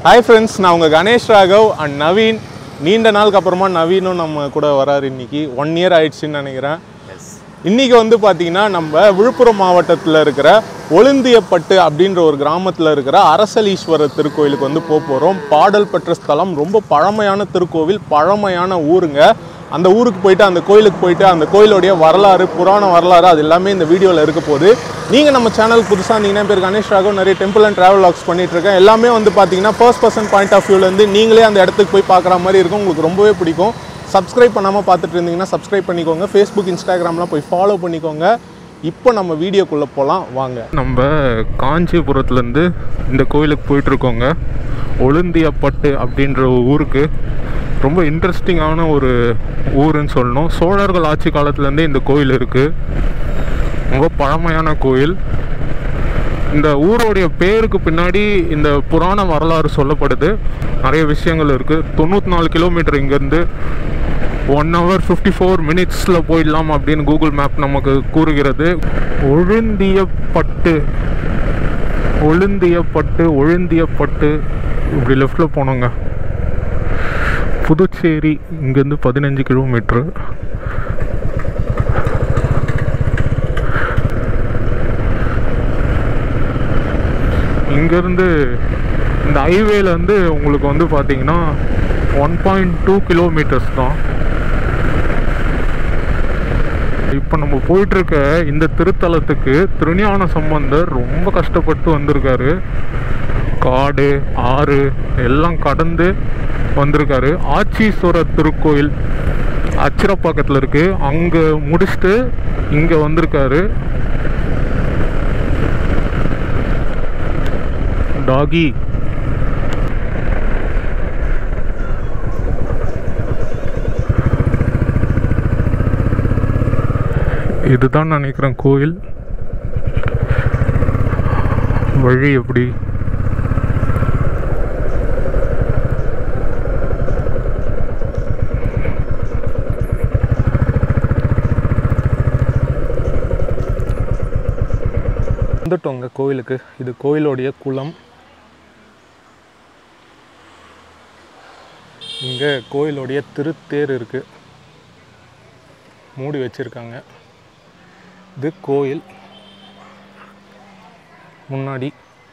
hi friends நான் உங்கள் Ganesh Raghav and Naveen நீண்ட நாளுக்கு அப்புறமா நவீனும் நம்ம கூட வராரு இன்னைக்கு ஒன் இயர் ஆயிடுச்சுன்னு நினைக்கிறேன் இன்னைக்கு வந்து பார்த்தீங்கன்னா நம்ம விழுப்புரம் மாவட்டத்தில் இருக்கிற ஒழுந்தியப்பட்டு அப்படின்ற ஒரு கிராமத்தில் இருக்கிற அரசலீஸ்வரர் திருக்கோயிலுக்கு வந்து போக போகிறோம் பாடல் பெற்ற ஸ்தலம் ரொம்ப பழமையான திருக்கோவில் பழமையான ஊருங்க அந்த ஊருக்கு போயிட்டு அந்த கோயிலுக்கு போயிட்டு அந்த கோயிலுடைய வரலாறு புராண வரலாறு அது எல்லாமே இந்த வீடியோவில் இருக்க போகுது நீங்கள் நம்ம சேனல் புதுசாக இருந்தீங்கன்னா பேர் கணேஷ் ராகவ் நிறைய டெம்பிள் அண்ட் ட்ராவல் லாக்ஸ் பண்ணிட்டு இருக்கேன் எல்லாமே வந்து பார்த்தீங்கன்னா ஃபர்ஸ்ட் பர்சன் பாயிண்ட் ஆஃப் வியூலேருந்து நீங்களே அந்த இடத்துக்கு போய் பார்க்குற மாதிரி இருக்கும் உங்களுக்கு ரொம்பவே பிடிக்கும் சப்ஸ்கிரைப் பண்ணாமல் பார்த்துட்டு இருந்தீங்கன்னா சப்ஸ்கிரைப் பண்ணிக்கோங்க ஃபேஸ்புக் இன்ஸ்டாகிராம்லாம் போய் ஃபாலோ பண்ணிக்கோங்க இப்போ நம்ம வீடியோக்குள்ளே போகலாம் வாங்க நம்ம காஞ்சிபுரத்துலேருந்து இந்த கோயிலுக்கு போயிட்டுருக்கோங்க ஒழுந்தியப்பட்டு அப்படின்ற ஊருக்கு ரொம்ப இன்ட்ரெஸ்டிங்கான ஒரு ஊருன்னு சொல்லணும் சோழர்கள் ஆட்சி காலத்துலேருந்தே இந்த கோயில் இருக்குது ரொம்ப பழமையான கோயில் இந்த ஊரோடைய பேருக்கு பின்னாடி இந்த புராண வரலாறு சொல்லப்படுது நிறைய விஷயங்கள் இருக்குது தொண்ணூற்றி நாலு கிலோமீட்டர் இங்கேருந்து ஒன் ஹவர் ஃபிஃப்டி ஃபோர் மினிட்ஸில் போயிடலாம் அப்படின்னு கூகுள் மேப் நமக்கு கூறுகிறது ஒழுந்தியப்பட்டு ஒழுந்தியப்பட்டு ஒழுந்தியப்பட்டு இப்படி லெஃப்டில் போனோங்க புதுச்சேரி இங்கேருந்து பதினஞ்சு கிலோமீட்ரு இங்கேருந்து இந்த ஹைவேல வந்து உங்களுக்கு வந்து பார்த்தீங்கன்னா ஒன் பாயிண்ட் டூ கிலோமீட்டர்ஸ் தான் இப்போ நம்ம போயிட்டுருக்க இந்த திருத்தலத்துக்கு திருஞான சம்பந்தர் ரொம்ப கஷ்டப்பட்டு வந்திருக்காரு காடு ஆறு எல்லாம் கடந்து வந்திருக்காரு ஆச்சீஸ்வரர் திருக்கோயில் அச்சிரப்பாக்கத்தில் இருக்கு அங்கே முடிச்சுட்டு இங்கே வந்திருக்காரு டாகி இதுதான் நினைக்கிறேன் கோயில் வழி எப்படி வந்துட்டோங்க கோயிலுக்கு இது கோயிலுடைய குளம் இங்கே கோயிலுடைய திருத்தேர் இருக்கு மூடி வச்சிருக்காங்க இது கோயில் முன்னாடி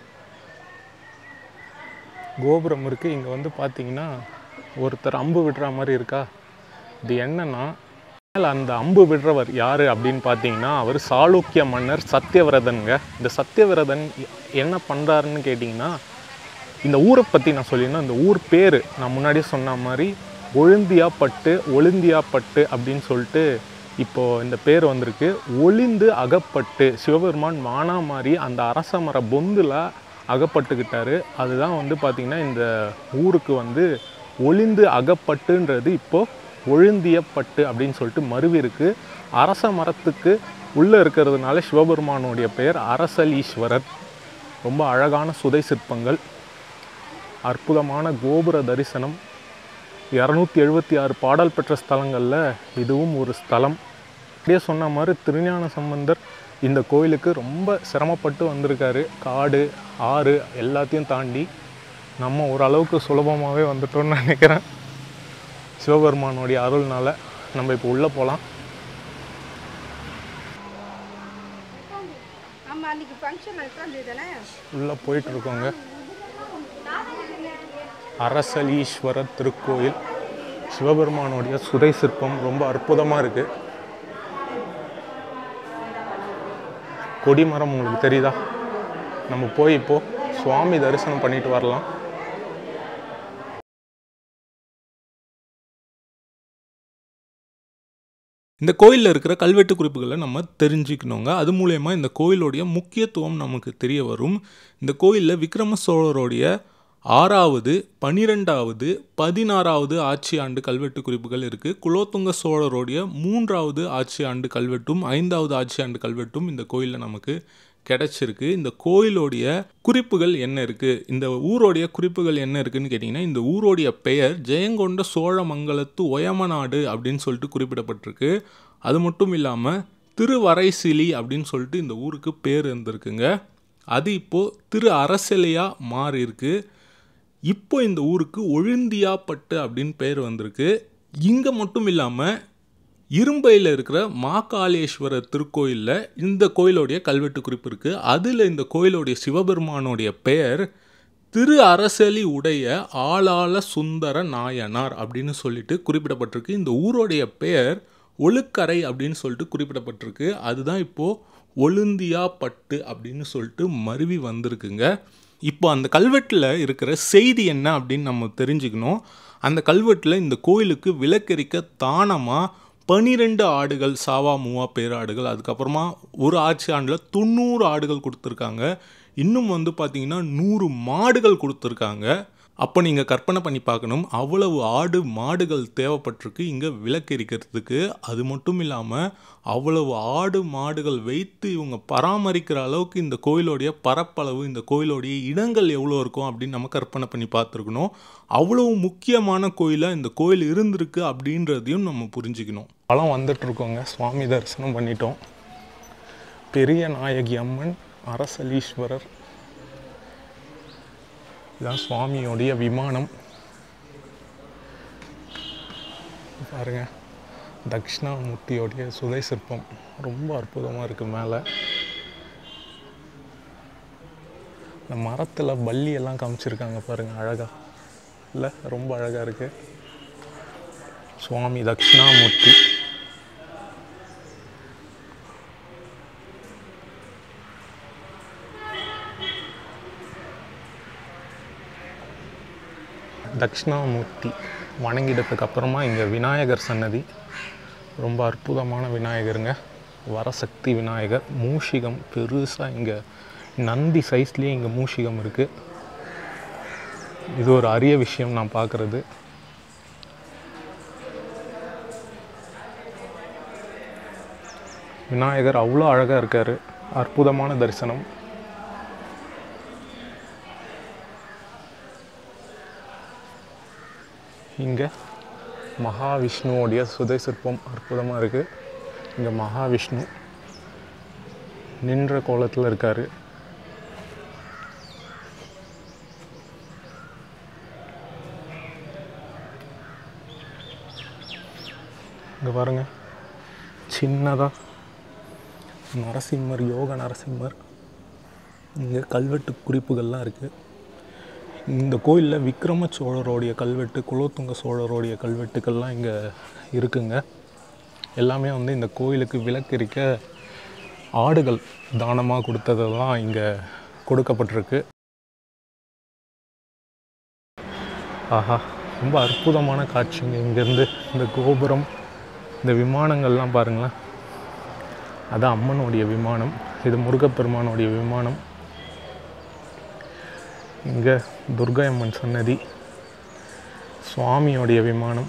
கோபுரம் இருக்குது இங்கே வந்து பார்த்தீங்கன்னா ஒருத்தர் அம்பு விடுற மாதிரி இருக்கா இது என்னன்னா மேல அந்த அம்பு விடுறவர் யார் அப்படின்னு பார்த்தீங்கன்னா அவர் சாளுக்கிய மன்னர் சத்தியவிரதனுங்க இந்த சத்தியவிரதன் எ- என்ன பண்ணுறாருன்னு கேட்டிங்கன்னா இந்த ஊரை பற்றி நான் சொல்லியிருந்தேன் இந்த ஊர் பேர் நான் முன்னாடியே சொன்ன மாதிரி ஒழுந்தியாப்பட்டு ஒழுந்தியாப்பட்டு அப்படின்னு சொல்லிட்டு இப்போது இந்த பேர் வந்திருக்கு ஒளிந்து அகப்பட்டு சிவபெருமான் மானா மாதிரி அந்த அரச மர பொந்தில் அகப்பட்டுக்கிட்டாரு அதுதான் வந்து பார்த்திங்கன்னா இந்த ஊருக்கு வந்து ஒளிந்து அகப்பட்டுன்றது இப்போது ஒழுந்தியப்பட்டு அப்படின்னு சொல்லிட்டு மருவி இருக்கு அரச மரத்துக்கு உள்ளே இருக்கிறதுனால சிவபெருமானுடைய பெயர் அரசலீஸ்வரர் ரொம்ப அழகான சுதை சிற்பங்கள் அற்புதமான கோபுர தரிசனம் இரநூத்தி எழுபத்தி ஆறு பாடல் பெற்ற ஸ்தலங்களில் இதுவும் ஒரு ஸ்தலம் அப்படியே சொன்ன மாதிரி திருஞான சம்பந்தர் இந்த கோயிலுக்கு ரொம்ப சிரமப்பட்டு வந்திருக்காரு காடு ஆறு எல்லாத்தையும் தாண்டி நம்ம ஓரளவுக்கு சுலபமாகவே வந்துட்டோம்னு நினைக்கிறேன் சிவபெருமானுடைய அருள்னால நம்ம இப்போ உள்ளே போகலாம் ஆமா அன்னைக்கு ஃபங்க்ஷன் எட்டாம் தேதி தானே உள்ளே போயிட்டு இருக்கோங்க அரசலீஸ்வரர் திருக்கோயில் சிவபெருமானுடைய சுதை சிற்பம் ரொம்ப அற்புதமாக இருக்கு கொடிமரம் உங்களுக்கு தெரியுதா நம்ம போய் இப்போ சுவாமி தரிசனம் பண்ணிட்டு வரலாம் இந்த கோயிலில் இருக்கிற கல்வெட்டு குறிப்புகளை நம்ம தெரிஞ்சுக்கணுங்க அது மூலயமா இந்த கோயிலுடைய முக்கியத்துவம் நமக்கு தெரிய வரும் இந்த கோயிலில் விக்ரம சோழருடைய ஆறாவது பனிரெண்டாவது பதினாறாவது ஆட்சி ஆண்டு கல்வெட்டு குறிப்புகள் இருக்குது குலோத்துங்க சோழருடைய மூன்றாவது ஆட்சி ஆண்டு கல்வெட்டும் ஐந்தாவது ஆட்சி ஆண்டு கல்வெட்டும் இந்த கோயிலில் நமக்கு கிடைச்சிருக்கு இந்த கோயிலுடைய குறிப்புகள் என்ன இருக்குது இந்த ஊரோடைய குறிப்புகள் என்ன இருக்குன்னு கேட்டிங்கன்னா இந்த ஊரோடைய பெயர் ஜெயங்கொண்ட சோழமங்கலத்து ஒயமநாடு அப்படின்னு சொல்லிட்டு குறிப்பிடப்பட்டிருக்கு அது மட்டும் இல்லாமல் திருவரைசிலி அப்படின்னு சொல்லிட்டு இந்த ஊருக்கு பேர் இருந்திருக்குங்க அது இப்போது திரு அரசலையாக மாறி இருக்கு இப்போ இந்த ஊருக்கு ஒழுந்தியாப்பட்டு அப்படின்னு பேர் வந்திருக்கு இங்கே மட்டும் இல்லாமல் இரும்பையில் இருக்கிற மாகாளேஸ்வரர் திருக்கோயிலில் இந்த கோயிலுடைய கல்வெட்டு குறிப்பு இருக்குது அதில் இந்த கோயிலுடைய சிவபெருமானுடைய பெயர் திரு அரசலி உடைய ஆளாள சுந்தர நாயனார் அப்படின்னு சொல்லிட்டு குறிப்பிடப்பட்டிருக்கு இந்த ஊருடைய பெயர் ஒழுக்கரை அப்படின்னு சொல்லிட்டு குறிப்பிடப்பட்டிருக்கு அதுதான் இப்போது ஒழுந்தியா பட்டு அப்படின்னு சொல்லிட்டு மருவி வந்திருக்குங்க இப்போ அந்த கல்வெட்டில் இருக்கிற செய்தி என்ன அப்படின்னு நம்ம தெரிஞ்சுக்கணும் அந்த கல்வெட்டில் இந்த கோயிலுக்கு விலக்கரிக்க தானமாக பனிரெண்டு ஆடுகள் சாவா மூவா பேராடுகள் அதுக்கப்புறமா ஒரு ஆட்சி ஆண்டில் தொண்ணூறு ஆடுகள் கொடுத்துருக்காங்க இன்னும் வந்து பார்த்தீங்கன்னா நூறு மாடுகள் கொடுத்துருக்காங்க அப்போ நீங்கள் கற்பனை பண்ணி பார்க்கணும் அவ்வளவு ஆடு மாடுகள் தேவைப்பட்டிருக்கு இங்கே விலக்கரிக்கிறதுக்கு அது மட்டும் இல்லாமல் அவ்வளவு ஆடு மாடுகள் வைத்து இவங்க பராமரிக்கிற அளவுக்கு இந்த கோயிலுடைய பரப்பளவு இந்த கோயிலுடைய இடங்கள் எவ்வளோ இருக்கும் அப்படின்னு நம்ம கற்பனை பண்ணி பார்த்துருக்கணும் அவ்வளவு முக்கியமான கோயிலாக இந்த கோயில் இருந்திருக்கு அப்படின்றதையும் நம்ம புரிஞ்சுக்கணும் பழம் வந்துட்டுருக்கோங்க சுவாமி தரிசனம் பண்ணிட்டோம் பெரிய நாயகி அம்மன் அரசலீஸ்வரர் இதான் சுவாமியோடைய விமானம் பாருங்க தக்ஷணாமூர்த்தியோடைய சுதை சிற்பம் ரொம்ப அற்புதமாக இருக்குது மேலே இந்த மரத்தில் பல்லி எல்லாம் காமிச்சிருக்காங்க பாருங்க அழகா இல்லை ரொம்ப அழகாக இருக்கு சுவாமி தக்ஷணாமூர்த்தி தக்ஷணாமூர்த்தி வணங்கிட்டதுக்கு அப்புறமா இங்கே விநாயகர் சன்னதி ரொம்ப அற்புதமான விநாயகருங்க வரசக்தி விநாயகர் மூஷிகம் பெருசாக இங்கே நந்தி சைஸ்லேயே இங்கே மூஷிகம் இருக்குது இது ஒரு அரிய விஷயம் நான் பார்க்குறது விநாயகர் அவ்வளோ அழகாக இருக்கார் அற்புதமான தரிசனம் இங்கே மகாவிஷ்ணுவோடைய சுதை சிற்பம் அற்புதமாக இருக்குது இங்கே மகாவிஷ்ணு நின்ற கோலத்தில் இருக்கார் இங்கே பாருங்க சின்னதாக நரசிம்மர் யோக நரசிம்மர் இங்கே கல்வெட்டு குறிப்புகள்லாம் இருக்குது இந்த கோயிலில் விக்ரம சோழரோடைய கல்வெட்டு குலோத்துங்க சோழரோடைய கல்வெட்டுக்கள்லாம் இங்கே இருக்குங்க எல்லாமே வந்து இந்த கோயிலுக்கு விளக்கரிக்க ஆடுகள் தானமாக கொடுத்ததெல்லாம் இங்கே கொடுக்கப்பட்டிருக்கு ஆஹா ரொம்ப அற்புதமான காட்சிங்க இங்கேருந்து இந்த கோபுரம் இந்த விமானங்கள்லாம் பாருங்களேன் அதான் அம்மனுடைய விமானம் இது முருகப்பெருமானுடைய விமானம் இங்கே துர்கை அம்மன் சன்னதி சுவாமியோடைய விமானம்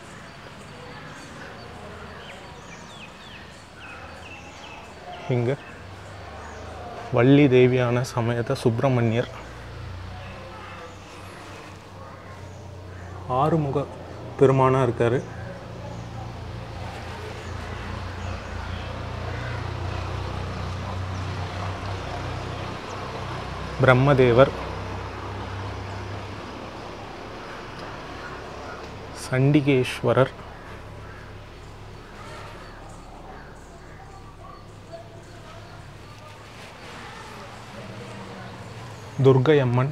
இங்கே வள்ளி தேவியான சமயத்த சுப்பிரமணியர் ஆறுமுக பெருமானா இருக்காரு பிரம்மதேவர் சண்டிகேஸ்வரர் துர்கை அம்மன்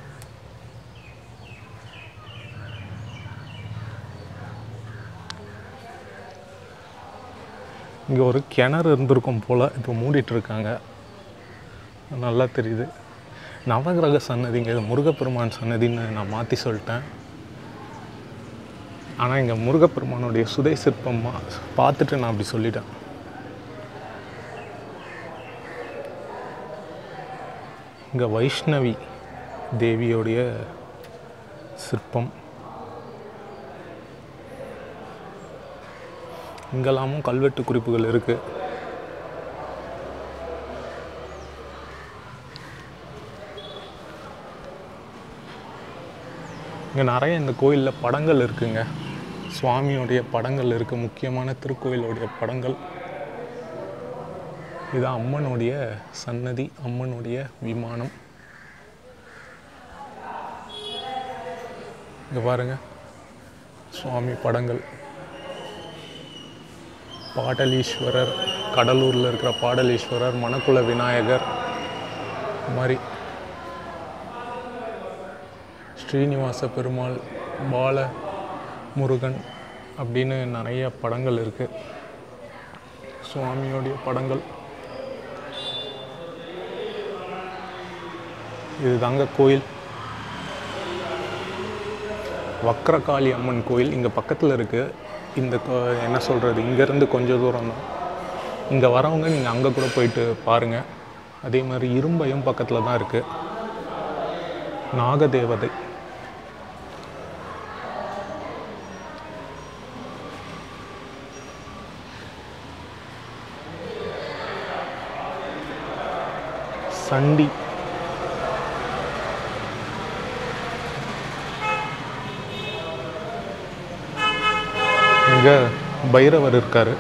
இங்கே ஒரு கிணறு இருந்திருக்கும் போல் இப்போ மூடிட்டு இருக்காங்க நல்லா தெரியுது நவகிரக சன்னதிங்க இது முருகப்பெருமான் சன்னதின்னு நான் மாற்றி சொல்லிட்டேன் ஆனால் இங்கே முருகப்பெருமானுடைய சுதை சிற்பம் பார்த்துட்டு நான் அப்படி சொல்லிட்டேன் இங்கே வைஷ்ணவி தேவியோடைய சிற்பம் இங்கெல்லாமும் கல்வெட்டு குறிப்புகள் இருக்குது இங்கே நிறைய இந்த கோயிலில் படங்கள் இருக்குங்க சுவாமியோடைய படங்கள் இருக்குது முக்கியமான திருக்கோயிலுடைய படங்கள் இது அம்மனுடைய சன்னதி அம்மனுடைய விமானம் இங்கே பாருங்க சுவாமி படங்கள் பாடலீஸ்வரர் கடலூரில் இருக்கிற பாடலீஸ்வரர் மணக்குள விநாயகர் இந்த மாதிரி ஸ்ரீனிவாச பெருமாள் பால முருகன் அப்படின்னு நிறைய படங்கள் இருக்குது சுவாமியோடைய படங்கள் இது தாங்க கோயில் வக்ரகாளி அம்மன் கோயில் இங்கே பக்கத்தில் இருக்குது இந்த கோ- என்ன சொல்கிறது இங்கேருந்து கொஞ்சம் தூரம் தான் இங்கே வரவங்க நீங்கள் அங்கே கூட போயிட்டு பாருங்கள் அதே மாதிரி இரும்பையும் பக்கத்தில் தான் இருக்குது நாகதேவதை சண்டி இங்க பைரவர் இருக்காரு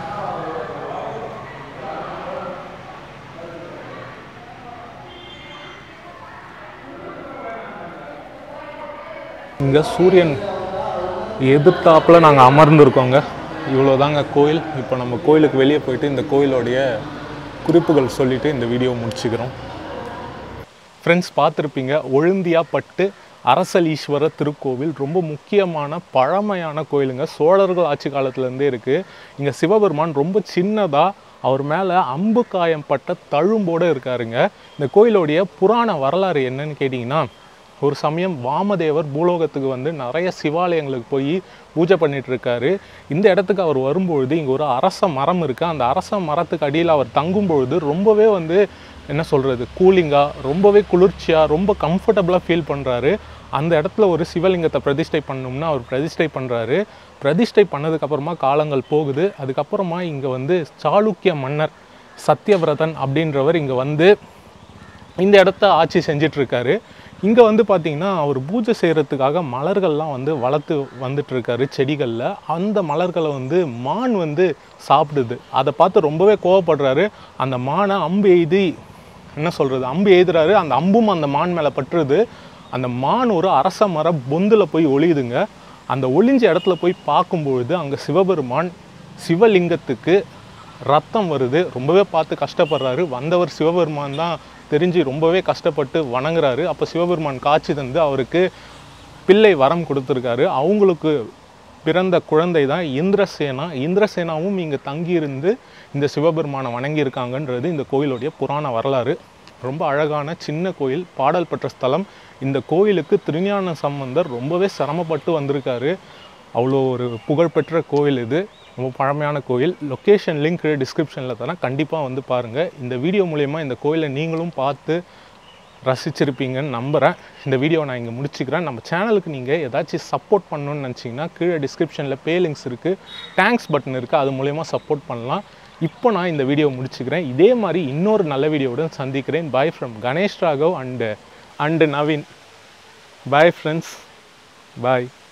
இங்க சூரியன் எதிர்த்தாப்புல நாங்கள் அமர்ந்திருக்கோங்க இவ்வளோதாங்க கோயில் இப்போ நம்ம கோயிலுக்கு வெளியே போயிட்டு இந்த கோயிலோடைய குறிப்புகள் சொல்லிட்டு இந்த வீடியோ முடிச்சுக்கிறோம் ஃப்ரெண்ட்ஸ் பார்த்துருப்பீங்க ஒழுந்தியாப்பட்டு அரசலீஸ்வரர் திருக்கோவில் ரொம்ப முக்கியமான பழமையான கோயிலுங்க சோழர்கள் ஆட்சி காலத்துலேருந்தே இருக்குது இங்கே சிவபெருமான் ரொம்ப சின்னதாக அவர் மேலே அம்பு காயம் பட்ட தழும்போடு இருக்காருங்க இந்த கோயிலோடைய புராண வரலாறு என்னன்னு கேட்டிங்கன்னா ஒரு சமயம் வாமதேவர் பூலோகத்துக்கு வந்து நிறைய சிவாலயங்களுக்கு போய் பூஜை பண்ணிட்டு இருக்காரு இந்த இடத்துக்கு அவர் வரும்பொழுது இங்கே ஒரு அரச மரம் இருக்குது அந்த அரச மரத்துக்கு அடியில் அவர் தங்கும் பொழுது ரொம்பவே வந்து என்ன சொல்கிறது கூலிங்காக ரொம்பவே குளிர்ச்சியாக ரொம்ப கம்ஃபர்டபுளாக ஃபீல் பண்ணுறாரு அந்த இடத்துல ஒரு சிவலிங்கத்தை பிரதிஷ்டை பண்ணணும்னா அவர் பிரதிஷ்டை பண்ணுறாரு பிரதிஷ்டை பண்ணதுக்கப்புறமா காலங்கள் போகுது அதுக்கப்புறமா இங்கே வந்து சாளுக்கிய மன்னர் சத்யவிரதன் அப்படின்றவர் இங்கே வந்து இந்த இடத்த ஆட்சி செஞ்சிட்டு இருக்காரு இங்கே வந்து பார்த்தீங்கன்னா அவர் பூஜை செய்கிறதுக்காக மலர்கள்லாம் வந்து வளர்த்து வந்துட்டு இருக்காரு செடிகளில் அந்த மலர்களை வந்து மான் வந்து சாப்பிடுது அதை பார்த்து ரொம்பவே கோவப்படுறாரு அந்த மானை அம்பு எய்தி என்ன சொல்கிறது அம்பு எய்துறாரு அந்த அம்பும் அந்த மான் மேலே பற்றுது அந்த மான் ஒரு அரச மர பொந்தில் போய் ஒளியுதுங்க அந்த ஒளிஞ்ச இடத்துல போய் பார்க்கும்பொழுது அங்கே சிவபெருமான் சிவலிங்கத்துக்கு ரத்தம் வருது ரொம்பவே பார்த்து கஷ்டப்படுறாரு வந்தவர் சிவபெருமான் தான் தெரிஞ்சு ரொம்பவே கஷ்டப்பட்டு வணங்குறாரு அப்போ சிவபெருமான் காட்சி தந்து அவருக்கு பிள்ளை வரம் கொடுத்துருக்காரு அவங்களுக்கு பிறந்த குழந்தை தான் இந்திரசேனா இந்திரசேனாவும் இங்கே தங்கியிருந்து இந்த சிவபெருமானை வணங்கியிருக்காங்கன்றது இந்த கோயிலுடைய புராண வரலாறு ரொம்ப அழகான சின்ன கோயில் பாடல் பெற்ற ஸ்தலம் இந்த கோயிலுக்கு திருஞான சம்பந்தர் ரொம்பவே சிரமப்பட்டு வந்திருக்காரு அவ்வளோ ஒரு புகழ்பெற்ற கோயில் இது ரொம்ப பழமையான கோயில் லொக்கேஷன் லிங்க் டிஸ்கிரிப்ஷனில் தரேன் கண்டிப்பாக வந்து பாருங்கள் இந்த வீடியோ மூலயமா இந்த கோயிலை நீங்களும் பார்த்து ரசிச்சிருப்பீங்கன்னு நம்புகிறேன் இந்த வீடியோ நான் இங்கே முடிச்சுக்கிறேன் நம்ம சேனலுக்கு நீங்கள் ஏதாச்சும் சப்போர்ட் பண்ணணும்னு நினச்சிங்கன்னா கீழே டிஸ்கிரிப்ஷனில் பே லிங்க்ஸ் இருக்குது தேங்க்ஸ் பட்டன் இருக்குது அது மூலயமா சப்போர்ட் பண்ணலாம் இப்போ நான் இந்த வீடியோ முடிச்சுக்கிறேன் இதே மாதிரி இன்னொரு நல்ல வீடியோவுடன் சந்திக்கிறேன் bye from Ganesh Raghav and and Naveen bye friends bye